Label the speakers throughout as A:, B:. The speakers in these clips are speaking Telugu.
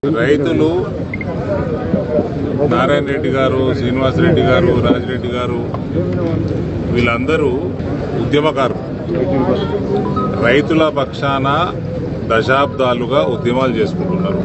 A: రైతులు నారాయణ రెడ్డి గారు శ్రీనివాస్ రెడ్డి గారు రాజిరెడ్డి గారు వీళ్ళందరూ ఉద్యమకారులు రైతుల పక్షాన దశాబ్దాలుగా ఉద్యమాలు చేసుకుంటున్నారు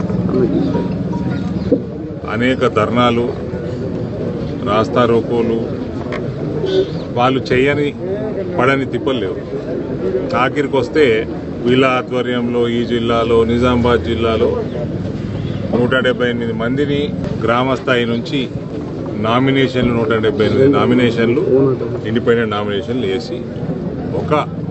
A: అనేక ధర్నాలు రాస్తారోకోలు వాళ్ళు చేయని పడని తిప్పలు లేవు ఆఖరికి వస్తే వీళ్ళ ఆధ్వర్యంలో ఈ జిల్లాలో నిజామాబాద్ జిల్లాలో నూట డెబ్బై ఎనిమిది మందిని గ్రామ స్థాయి నుంచి నామినేషన్లు నూట డెబ్బై ఎనిమిది నామినేషన్లు ఇండిపెండెంట్ నామినేషన్లు వేసి ఒక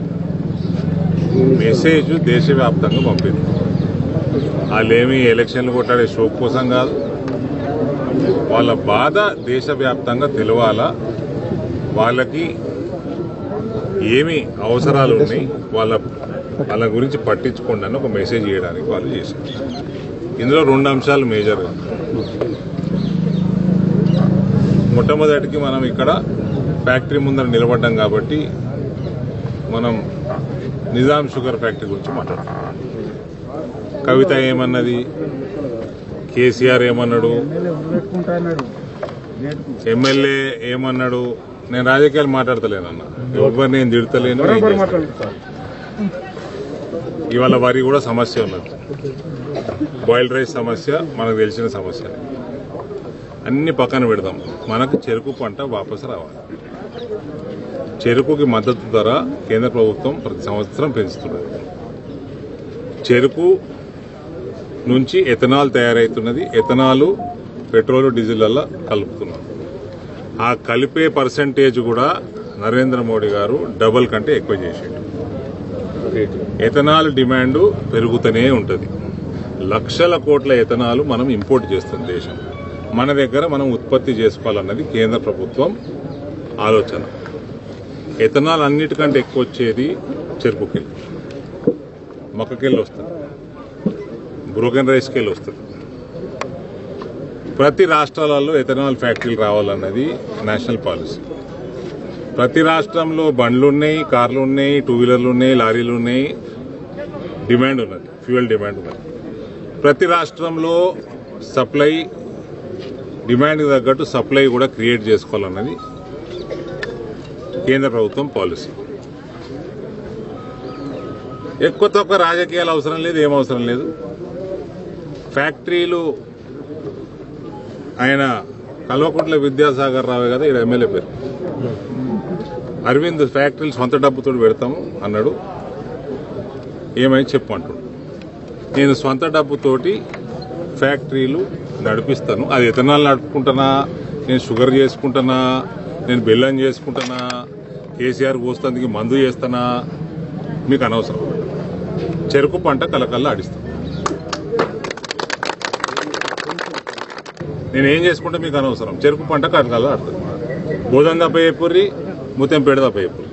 A: మెసేజ్ దేశవ్యాప్తంగా పంపింది వాళ్ళేమి ఎలక్షన్లు కొట్టాడే షో కోసం కాదు వాళ్ళ బాధ దేశవ్యాప్తంగా తెలవాలా వాళ్ళకి ఏమి అవసరాలు ఉన్నాయి వాళ్ళ వాళ్ళ గురించి పట్టించుకోండి అని ఒక మెసేజ్ చేయడానికి వాళ్ళు చేశారు ఇందులో రెండు అంశాలు మేజర్గా మొట్టమొదటికి మనం ఇక్కడ ఫ్యాక్టరీ ముందర నిలబడ్డాం కాబట్టి మనం నిజాం షుగర్ ఫ్యాక్టరీ గురించి మాట్లాడుతున్నాం కవిత ఏమన్నది కేసీఆర్ ఏమన్నాడు ఎమ్మెల్యే ఏమన్నాడు నేను రాజకీయాలు మాట్లాడతలేనన్న ఎవరు నేను తిడతలేను ఏం చేస్తలేను. ఇవాళ వరి కూడా సమస్య ఉన్నది బాయిల్డ్ రైస్ సమస్య మనకు తెలిసిన సమస్య అన్ని పక్కన పెడదాం మనకు చెరుకు పంట వాపసు రావాలి చెరుకుకి మద్దతు ధర కేంద్ర ప్రభుత్వం ప్రతి సంవత్సరం పెంచుతున్నది చెరుకు నుంచి ఎథనాల్ తయారవుతున్నది ఎథనాల్ పెట్రోల్ డీజిల్లలో కలుపుతున్నారు ఆ కలిపే పర్సంటేజ్ కూడా నరేంద్ర మోడీ గారు డబుల్ కంటే ఎక్కువ చేసిండు ఎథనాల్ డిమాండ్ పెరుగుతూనే ఉంటుంది లక్షల కోట్ల ఎథనాల్ మనం ఇంపోర్ట్ చేస్తుంది దేశం మన దగ్గర మనం ఉత్పత్తి చేసుకోవాలన్నది కేంద్ర ప్రభుత్వం ఆలోచన ఎథనాల్ అన్నిటికంటే ఎక్కువ వచ్చేది చెరుకుకెళ్ళి మొక్కకెళ్ళి వస్తుంది బ్రోకెన్ రైస్కి వెళ్ళి వస్తుంది ప్రతి రాష్ట్రాలలో ఎథనాల్ ఫ్యాక్టరీలు రావాలన్నది నేషనల్ పాలసీ ప్రతి రాష్ట్రంలో బండ్లు ఉన్నాయి కార్లు ఉన్నాయి టూ వీలర్లు ఉన్నాయి లారీలు ఉన్నాయి డిమాండ్ ఉన్నది ఫ్యూయల్ డిమాండ్ ఉన్నది ప్రతి రాష్ట్రంలో సప్లై డిమాండ్కి తగ్గట్టు సప్లై కూడా క్రియేట్ చేసుకోవాలన్నది కేంద్ర ప్రభుత్వం పాలసీ ఎక్కువ తక్కువ రాజకీయాలు అవసరం లేదు ఏం అవసరం లేదు ఫ్యాక్టరీలు ఆయన కల్వకుంట్ల విద్యాసాగర్ రావే కదా ఇక్కడ ఎమ్మెల్యే పేరు అరవింద్ ఫ్యాక్టరీలు సొంత డబ్బుతో పెడతాము అన్నాడు ఏమని చెప్పు అంటుడు నేను సొంత డబ్బుతోటి ఫ్యాక్టరీలు నడిపిస్తాను అది ఎథనాల్ నడుపుకుంటానా నేను షుగర్ చేసుకుంటానా నేను బెల్లం చేసుకుంటానా కేసీఆర్ పోస్తానికి మందు చేస్తానా మీకు అనవసరం చెరుకు పంట కలకల్లా ఆడిస్తాను నేను ఏం చేసుకుంటే మీకు అనవసరం చెరుకు పంట కలకల్లా ఆడుతుంది బోధం తప్ప చెప్పుర్రి ముత్యం పేడ తప్ప చెప్పుర్రి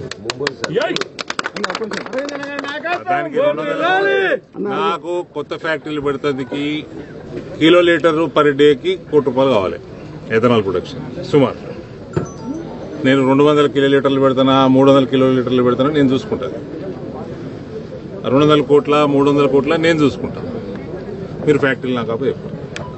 A: దానికి రెండు వందల- నాకు కొత్త ఫ్యాక్టరీలు పెడతానికి కిలో లీటర్ పర్ డేకి కోటి రూపాయలు కావాలి ఎథనాల్ ప్రొడక్షన్ సుమారు నేను రెండు వందల కిలో లీటర్లు పెడతానా మూడు వందల కిలో లీటర్లు పెడతానా నేను చూసుకుంటాను రెండు వందల కోట్ల మూడు వందల కోట్ల నేను చూసుకుంటాను మీరు ఫ్యాక్టరీలు నాకు అప్పుడు చెప్పండి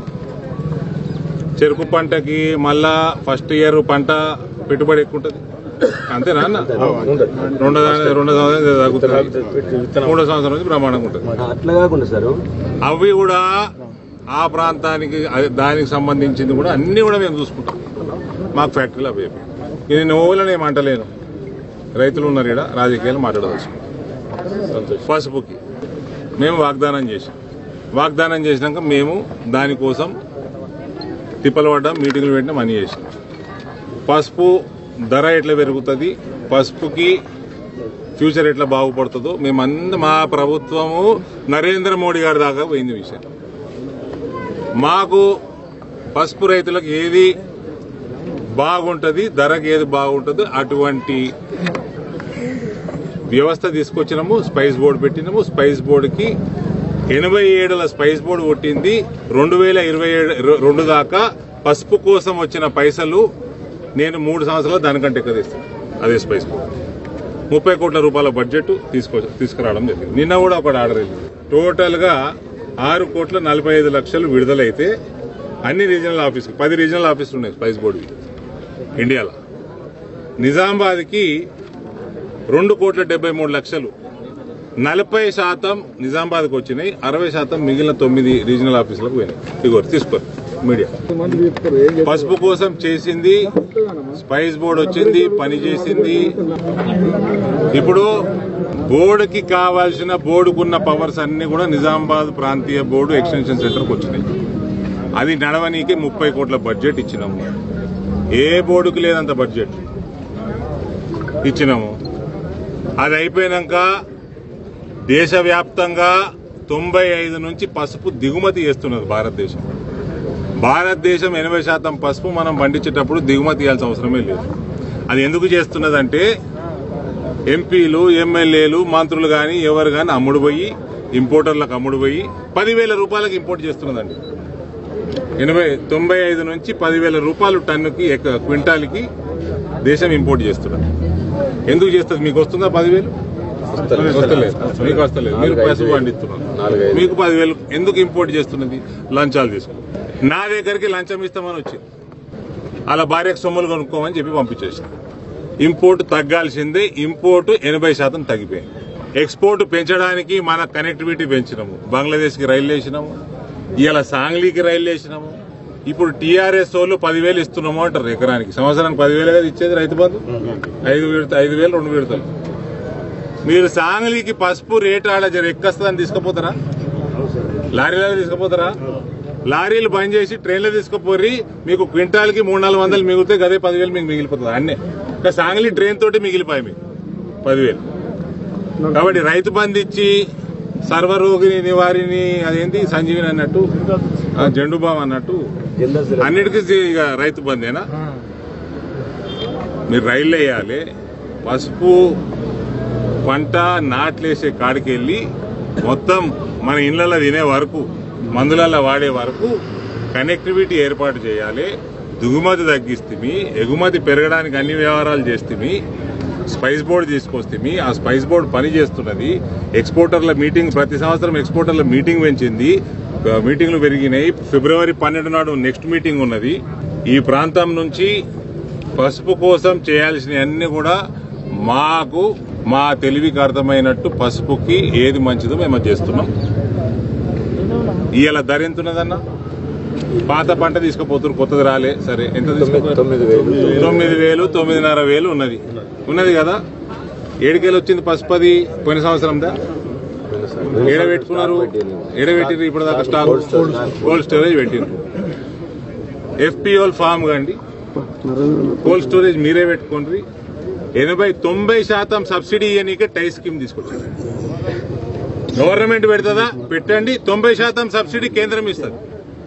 A: చెరుకు పంటకి మళ్ళా ఫస్ట్ ఇయర్ పంట పెట్టుబడి ఎక్కువ ఉంటుంది అంతేనా అన్న రెండో దాని- రెండో సంవత్సరం తగ్గుతుంది మూడో సంవత్సరం నుంచి బ్రహ్మాండంగా ఉంటుంది
B: అట్లా కాకుండా సార్
A: అవి కూడా ఆ ప్రాంతానికి అది- దానికి సంబంధించింది కూడా అన్ని కూడా మేము చూసుకుంటాం మాకు ఫ్యాక్టరీలు అవి ఇవి. ఇది నోవులని ఏం అంటలేను రైతులు ఉన్నారు ఇక్కడ రాజకీయాలు మాట్లాడవచ్చు పసుపుకి మేము వాగ్దానం చేసాం వాగ్దానం చేసినాక మేము దానికోసం తిప్పలు పడ్డాం మీటింగ్లు పెట్టినా మనీ చేసినాం పసుపు ధర ఎట్లా పెరుగుతుంది పసుపుకి ఫ్యూచర్ ఎట్లా బాగుపడుతుందో మేమంద మా ప్రభుత్వము నరేంద్ర మోడీ గారి దాకా పోయింది విషయం మాకు పసుపు రైతులకు ఏది బాగుంటుంది ధరకు ఏది బాగుంటుందో అటువంటి వ్యవస్థ తీసుకొచ్చినాము స్పైస్ బోర్డు పెట్టినాము స్పైస్ బోర్డుకి ఎనభై ఏడుల స్పైస్ బోర్డు కొట్టింది రెండు వేల ఇరవై ఏడు రెండు దాకా పసుపు కోసం వచ్చిన పైసలు నేను మూడు సంవత్సరాలు దానికంటే ఎక్కువ తీస్తాను అదే స్పైస్ బోర్డు ముప్పై కోట్ల రూపాయల బడ్జెట్ తీసుకో తీసుకురావడం జరిగింది నిన్న కూడా ఒక ఆర్డర్ వెళ్ళింది టోటల్ గా ఆరు కోట్ల నలభై ఐదు లక్షలు విడుదలైతే అన్ని రీజనల్ ఆఫీస్ పది రీజనల్ ఆఫీసులు ఉన్నాయి స్పైస్ బోర్డువి ఇండియాలో నిజామాబాద్కి రెండు కోట్ల డెబ్బై మూడు లక్షలు నలభై శాతం నిజామాబాద్కి వచ్చినాయి అరవై శాతం మిగిలిన తొమ్మిది రీజనల్ ఆఫీసులకు పోయినాయి ఇగో తీసుకోరు మీడియా పసుపు కోసం చేసింది స్పైస్ బోర్డు వచ్చింది పని చేసింది ఇప్పుడు బోర్డుకి కావాల్సిన బోర్డుకున్న పవర్స్ అన్ని కూడా నిజామాబాద్ ప్రాంతీయ బోర్డు ఎక్స్టెన్షన్ సెంటర్కి వచ్చినాయి అది నడవనీకి ముప్పై కోట్ల బడ్జెట్ ఇచ్చినాము ఏ బోర్డుకి లేదంత బడ్జెట్ ఇచ్చినాము అది అయిపోయినాక దేశవ్యాప్తంగా తొంభై ఐదు నుంచి పసుపు దిగుమతి చేస్తున్నది భారతదేశం భారతదేశం ఎనభై శాతం పసుపు మనం పండించేటప్పుడు దిగుమతి చేయాల్సిన అవసరమే లేదు అది ఎందుకు చేస్తున్నదంటే ఎంపీలు ఎమ్మెల్యేలు మంత్రులు కానీ ఎవరు కానీ అమ్ముడు పోయి ఇంపోర్టర్లకు అమ్ముడు పోయి పదివేల రూపాయలకు ఇంపోర్ట్ చేస్తున్నదండి ఎనభై తొంభై ఐదు నుంచి పదివేల రూపాయలు టన్నుకి ఎక్క- క్వింటాల్కి దేశం ఇంపోర్ట్ చేస్తున్నది ఎందుకు చేస్తుంది మీకు వస్తుందా పదివేలు వస్తలేదు మీకు వస్తలేదు మీరు పసుపు పండిస్తున్నారు మీకు పదివేలు ఎందుకు ఇంపోర్ట్ చేస్తున్నది లంచాలు తీసుకుని నా దగ్గరికి లంచం ఇస్తామని వచ్చింది అలా భార్యకు సొమ్ములు కొనుక్కోమని చెప్పి పంపించేసింది ఇంపోర్ట్ తగ్గాల్సిందే ఇంపోర్ట్ ఎనభై శాతం తగ్గిపోయింది ఎక్స్పోర్ట్ పెంచడానికి మన కనెక్టివిటీ పెంచినాము బంగ్లాదేశ్కి రైలు వేసినాము ఇవాళ సాంగ్లీకి రైలు వేసినాము ఇప్పుడు టీఆర్ఎస్ వాళ్ళు పదివేలు ఇస్తున్నాము అంటారు ఎకరానికి సంవత్సరానికి పదివేలు కదా ఇచ్చేది రైతు బంధు ఐదు విడత ఐదు వేలు రెండు విడతలు మీరు సాంగ్లీకి పసుపు రేటు ఆడ జర ఎక్కస్తుందని తీసుకుపోతారా లారీలలో తీసుకుపోతారా లారీలు బంద్ చేసి ట్రైన్లో తీసుకుపోరి మీకు క్వింటాల్కి మూడు నాలుగు వందలు మిగిలితే గదే పదివేలు మీకు మిగిలిపోతుంది అన్నే ఇంకా సాంగ్లీ ట్రైన్ తోటి మిగిలిపోయి మీకు పదివేలు కాబట్టి రైతు బంధు ఇచ్చి సర్వరోగిని నివారిని అదేంటి సంజీవిని అన్నట్టు ఆ జెండు బామ్ అన్నట్టు అన్నిటికీ ఇక రైతు బందేనా మీరు రైళ్ళు వేయాలి పసుపు పంట నాట్లేసే కాడికి వెళ్ళి మొత్తం మన ఇళ్లలో తినే వరకు మందులలో వాడే వరకు కనెక్టివిటీ ఏర్పాటు చేయాలి దిగుమతి తగ్గిస్తుంది ఎగుమతి పెరగడానికి అన్ని వ్యవహారాలు చేస్తుంది స్పైస్ బోర్డు తీసుకొస్తుంది ఆ స్పైస్ బోర్డు పని చేస్తున్నది ఎక్స్పోర్టర్ల మీటింగ్ ప్రతి సంవత్సరం ఎక్స్పోర్టర్ల మీటింగ్ పెంచింది ఆ, మీటింగ్లు పెరిగినాయి ఫిబ్రవరి పన్నెండు నాడు నెక్స్ట్ మీటింగ్ ఉన్నది ఈ ప్రాంతం నుంచి పసుపు కోసం చేయాల్సిన అన్ని కూడా మాకు మా తెలివికి అర్థమైనట్టు పసుపుకి ఏది మంచిదో మేము అది చేస్తున్నాం ఇవాళ ధర ఎంత ఉన్నదన్న పాత పంట తీసుకుపోతున్నారు కొత్తది రాలే సరే ఎంత తీసుకుపోతారు
B: తొమ్మిది వేలు
A: తొమ్మిది వేలు తొమ్మిదిన్నర వేలు ఉన్నది ఉన్నది కదా ఏడుకేలు వచ్చింది పసుపది పోయిన సంవత్సరందా ఏడ పెట్టుకున్నారు ఏడ పెట్టిరు ఇప్పుడు దాకా స్టాక్ కోల్డ్ స్టోరేజ్ పెట్టిరు ఎఫ్పిఓల్ ఫామ్ కండి కోల్డ్ స్టోరేజ్ మీరే పెట్టుకోండి ఎనభై తొంభై శాతం సబ్సిడీ ఇవ్వనీకే టై స్కీమ్ తీసుకొచ్చారు గవర్నమెంట్ పెడుతుందా పెట్టండి తొంభై శాతం సబ్సిడీ కేంద్రం ఇస్తుంది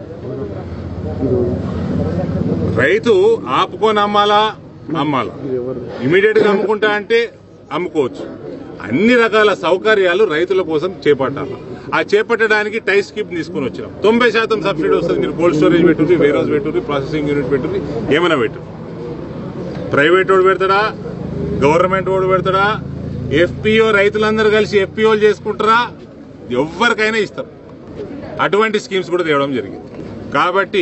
A: రైతు ఆపుకొని అమ్మాలా అమ్మాలా ఇమీడియట్ గా అమ్ముకుంటా అంటే అమ్ముకోవచ్చు అన్ని రకాల సౌకర్యాలు రైతుల కోసం చేపట్టాలి ఆ చేపట్టడానికి టై స్కీమ్ తీసుకుని వచ్చినాం తొంభై శాతం సబ్సిడీ వస్తుంది మీరు కోల్డ్ స్టోరేజ్ పెట్టుర్రి వేర్ హౌస్ పెట్టుర్రి ప్రాసెసింగ్ యూనిట్ పెట్టుర్రి ఏమైనా పెట్టు ప్రైవేట్ వాడు పెడతాడా గవర్నమెంట్ వాడు పెడతాడా ఎఫ్పిఓ రైతులందరూ కలిసి ఎఫ్పిఓలు చేసుకుంటారా ఎవరికైనా ఇస్తారు అటువంటి స్కీమ్స్ కూడా తేవడం జరిగింది కాబట్టి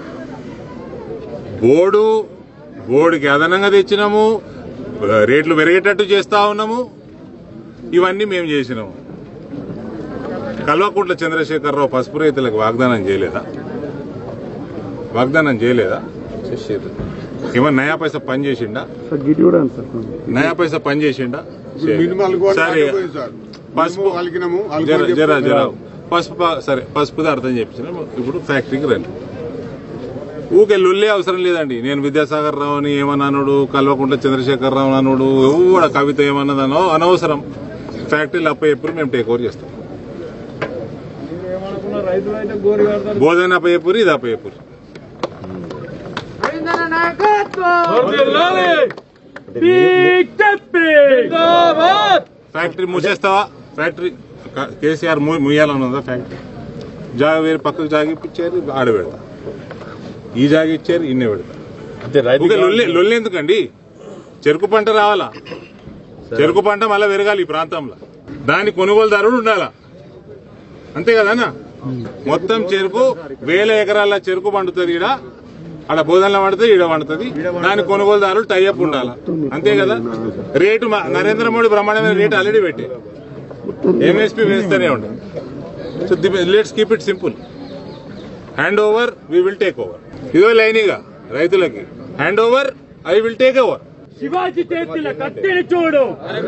A: బోర్డు బోర్డుకి అదనంగా తెచ్చినాము రేట్లు పెరిగేటట్టు చేస్తా ఉన్నాము ఇవన్నీ మేము చేసినాము కల్వకుంట్ల చంద్రశేఖరరావు పసుపు రైతులకు వాగ్దానం చేయలేదా వాగ్దానం చేయలేదా
B: చేసిర్రు.
A: ఏమన్నా నయా పైసా పని చేసిండా
C: సార్ గిట్ కూడా ఉంది సార్
A: నయా పైసా పని చేసిండా
D: మినిమం కూడా
A: సరే
D: ఆగిపోయింది సార్
A: పసుపు
D: మినిమం అలికినాము
A: జర
D: అలుకొని
A: జర
D: చెప్పి-
A: జర పసుపు ప- సరే పసుపుది అర్థం చెప్పించిన ఇప్పుడు ఫ్యాక్టరీకి రండి ఊకే లొల్లే అవసరం లేదండి నేను విద్యాసాగర్ రావుని ఏమన్నానుడు కల్వకుంట్ల చంద్రశేఖర్ రావు అన్నాడు ఎవడ కవిత ఏమన్నదనో అనవసరం ఫ్యాక్టరీలు అప్ప ఎప్పుడు మేము టేక్ ఓవర్ చేస్తాం బోధన అప్ప ఎప్పుడు ఇది అప్ప ఎప్పుడు ఫ్యాక్టరీ మూసేస్తావా ఫ్యాక్టరీ క- కేసీఆర్ మూ- మూయాలని ఉందా ఫ్యాక్టరీ జాగ వేరే పక్కకు జాగ ఇప్పించారు ఆడ పెడతా ఈ జాగ ఇచ్చారు ఇన్నే పెడతా
B: అంటే రైతు
A: ఊరికే లొల్లి లొల్లి ఎందుకండి చెరుకు పంట రావాలా చెరుకు పంట మళ్ళీ పెరగాలి ఈ ప్రాంతంలో దాని కొనుగోలుదారుడు ఉండాలా అంతే కదా అన్న మొత్తం చెరుకు వేల ఎకరాల చెరుకు పండుతుంది ఈడ ఆడ బోధనలో పండుతుంది ఈడ పండుతుంది దాని కొనుగోలుదారులు టైఅప్ ఉండాలి అంతే కదా రేటు మా- నరేంద్ర మోడీ బ్రహ్మాండమైన రేటు ఆల్రెడీ పెట్టి ఎంఎస్పీ వేస్తూనే ఉంటుంది so let's keep it simple hand over we will take over ఇదో లైనిగా రైతులకి hand over I will take over
B: Shivaji చేతుల కత్తిని చూడు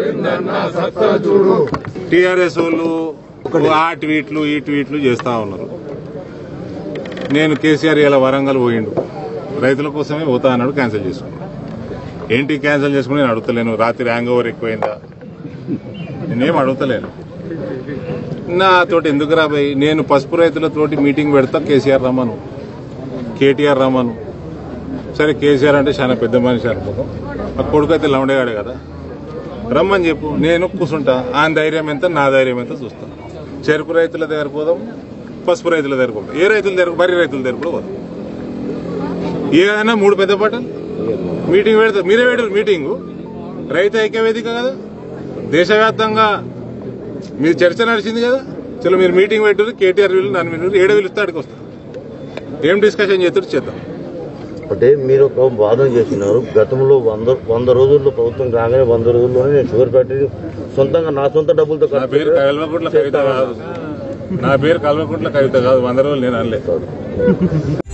A: టీఆర్ఎస్ వాళ్ళు ఆ ట్వీట్లు ఈ ట్వీట్లు చేస్తా ఉన్నారు నేను కేసీఆర్ ఇలా వరంగల్ పోయిండు రైతుల కోసమే పోతా అన్నాడు క్యాన్సిల్ చేసుకున్నాను ఏంటి క్యాన్సిల్ చేసుకుని నేను అడుగుతలేను రాత్రి హ్యాంగ్ ఓవర్ ఎక్కువైందా నేనేం అడుగుతలేను నాతోటి ఎందుకు రాబోయి నేను పసుపు రైతులతోటి మీటింగ్ పెడతా కేసీఆర్ రమ్మను కేటీఆర్ రమ్మను సరే కేసీఆర్ అంటే చాలా పెద్ద మనిషి అనుకుంటాం ఆ కొడుకు అయితే లౌండేగాడు కదా రమ్మని చెప్పు నేను కూర్చుంటా ఆయన ధైర్యం ఎంత నా ధైర్యం ఎంత చూస్తా చెరుకు రైతుల దగ్గర పోదాం పసుపు రైతుల దగ్గర పోదాం ఏ రైతుల దగ్గర వరి రైతుల దగ్గర కూడా పోదాం ఏదైనా మూడు పెద్ద పట్టలు మీటింగ్ పెడతారు మీరే పెట్టారు మీటింగ్ రైతు ఐక్య వేదిక కదా దేశవ్యాప్తంగా మీ చర్చ నడిచింది కదా చలో మీరు మీటింగ్ పెట్టారు కేటీఆర్ వీళ్ళు నన్ను మీరు ఏడు వీళ్ళు ఇస్తాడికి వస్తారు ఏం డిస్కషన్ చేస్తారు చేద్దాం
C: అంటే మీరు ఒక వాదన చేసినారు గతంలో వంద వంద రోజుల్లో ప్రభుత్వం కాగానే వంద రోజుల్లోనే నేను షుగర్ ఫ్యాక్టరీ సొంతంగా నా సొంత డబ్బులతో
A: నా పేరు కల్వకుంట్ల కవిత కాదు నా పేరు కల్వకుంట్ల కవిత కాదు వంద రోజులు నేను అనలేదు